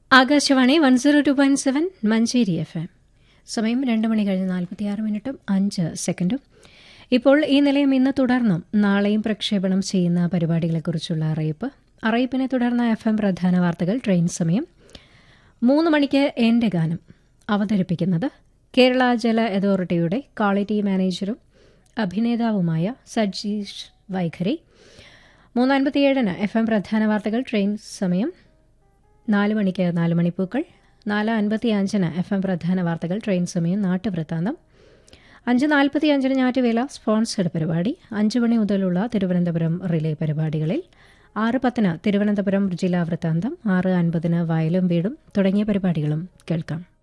Akashvani one zero two point seven Manjeri F M സമയം രണ്ട് മണി കഴിഞ്ഞ് നാൽപ്പത്തിയാറ് മിനിറ്റും അഞ്ച് സെക്കൻഡും ഇപ്പോൾ ഈ നിലയം ഇന്ന് തുടർന്നും നാളെയും പ്രക്ഷേപണം ചെയ്യുന്ന പരിപാടികളെക്കുറിച്ചുള്ള അറിയിപ്പ് അറിയിപ്പിനെ തുടർന്ന് എഫ് എം പ്രധാന വാർത്തകൾ ട്രെയിൻ സമയം മൂന്ന് മണിക്ക് എൻ്റെ ഗാനം അവതരിപ്പിക്കുന്നത് കേരള ജല അതോറിറ്റിയുടെ ക്വാളിറ്റി മാനേജറും അഭിനേതാവുമായ സജീഷ് വൈഖരി മൂന്ന് അൻപത്തിയേഴിന് എഫ് എം പ്രധാന വാർത്തകൾ ട്രെയിൻ സമയം നാല് മണിക്ക് നാല് മണിപ്പൂക്കൾ നാല് അൻപത്തി അഞ്ചിന് എഫ് എം പ്രധാന വാർത്തകൾ ട്രെയിൻ സമയം നാട്ടുവൃത്താന്തം അഞ്ച് നാൽപ്പത്തി അഞ്ചിന് ഞാറ്റുവേല സ്പോൺസർഡ് പരിപാടി അഞ്ച് മണി മുതലുള്ള തിരുവനന്തപുരം റിലേ പരിപാടികളിൽ ആറ് പത്തിന് തിരുവനന്തപുരം ജില്ലാ വൃത്താന്തം ആറ് അൻപതിന് വയലും വീടും തുടങ്ങിയ പരിപാടികളും കേൾക്കാം